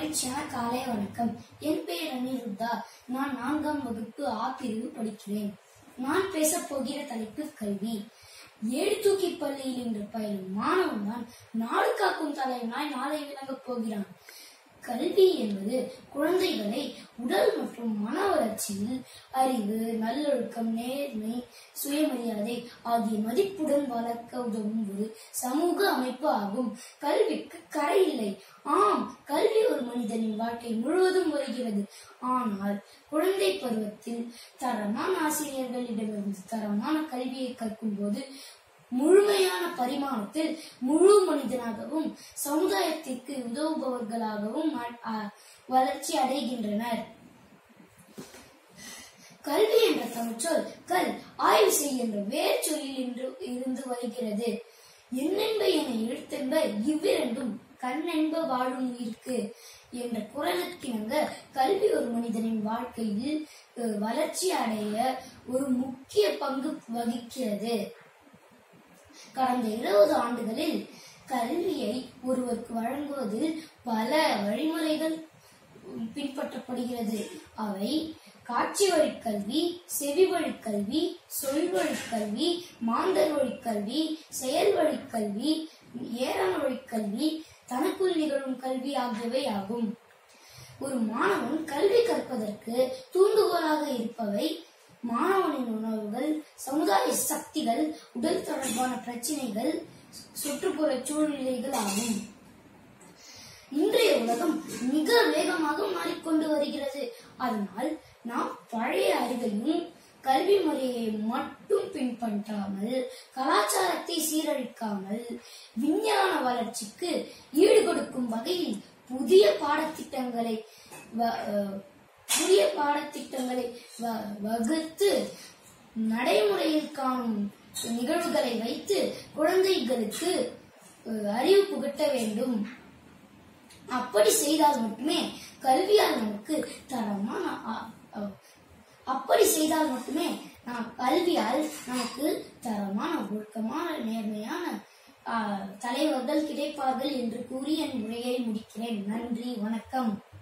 மகிழ்ச்சியான காலை வணக்கம் என் பெயர் அனிருத்தா நான் நான்காம் வகுப்பு ஆ பிரிவு படிக்கிறேன் நான் பேசப் போகிற தலைப்பு கல்வி ஏடு தூக்கி பள்ளியில் இன்று பயிலும் மாணவன் தான் நாடு காக்கும் தலைவனாய் நாளை விளங்கப் போகிறான் கல்வி என்பது குழந்தைகளை உடல் மற்றும் மன வளர்ச்சியில் அறிவு நல்லொழுக்கம் நேர்மை சுயமரியாதை ஆகிய மதிப்புடன் வளர்க்க உதவும் ஒரு சமூக அமைப்பு ஆகும் கல்விக்கு கரை இல்லை ஆம் கல்வி ஒரு மனிதனின் வாழ்க்கை முழுவதும் வருகிறது ஆனால் குழந்தை பருவத்தில் தரமான ஆசிரியர்களிடமிருந்து தரமான கல்வியை கற்கும் போது முழுமையான பரிமாணத்தில் முழு மனிதனாகவும் சமுதாயத்திற்கு உதவுபவர்களாகவும் அ- அ- வளர்ச்சி அடைகின்றனர் கல்வி என்ற தமிழ்ச்சொல் கல் ஆய்வு செய் என்ற வேர் சொல்லில் இன்று இருந்து வருகிறது எண்ணென்ப என எழுத்தென்ப இவ்விரண்டும் கண்ணென்ப வாழும் உயிர்க்கு என்ற குரலுக்கிணங்க கல்வி ஒரு மனிதனின் வாழ்க்கையில் அஹ், வளர்ச்சி அடைய ஒரு முக்கிய பங்கு வகிக்கிறது கடந்த இருபது ஆண்டுகளில் கல்வியை ஒருவருக்கு வழங்குவதில் பல வழிமுறைகள் பின்பற்றப்படுகிறது அவை காட்சி வழி கல்வி செவி வழி கல்வி சொல் வழி கல்வி மாந்தர் வழி கல்வி செயல் வழி கல்வி ஏறான வழி கல்வி தனக்குள் நிகழும் கல்வி ஆகியவை ஆகும் ஒரு மாணவன் கல்வி கற்பதற்கு தூண்டுகோலாக இருப்பவை மாணவனின் உணர்வுகள் சமுதாய சக்திகள் உடல் தொடர்பான பிரச்சினைகள் சுற்றுப்புற சூழ்நிலைகள் ஆகும் இன்றைய உலகம் மிக வேகமாக மாறிக்கொண்டு வருகிறது அதனால் நாம் பழைய அறிவையும் கல்வி முறையை மட்டும் பின்பற்றாமல் கலாச்சாரத்தை சீரழிக்காமல் விஞ்ஞான வளர்ச்சிக்கு ஈடுகொடுக்கும் வகையில் புதிய பாடத்திட்டங்களை வ- அஹ், புதிய பாடத்திட்டங்களை வ- வகுத்து நடைமுறையில் காணும் நிகழ்வுகளை வைத்து குழந்தைகளுக்கு அஹ், அறிவு புகட்ட வேண்டும் அப்படி செய்தால் மட்டுமே கல்வியால் நமக்கு தரமான அ- அ- அப்படி செய்தால் மட்டுமே நாம் கல்வியால் நமக்கு தரமான ஒழுக்கமான நேர்மையான ஆ, தலைவர்கள் கிடைப்பார்கள் என்று கூறி என் உரையை முடிக்கிறேன் நன்றி வணக்கம்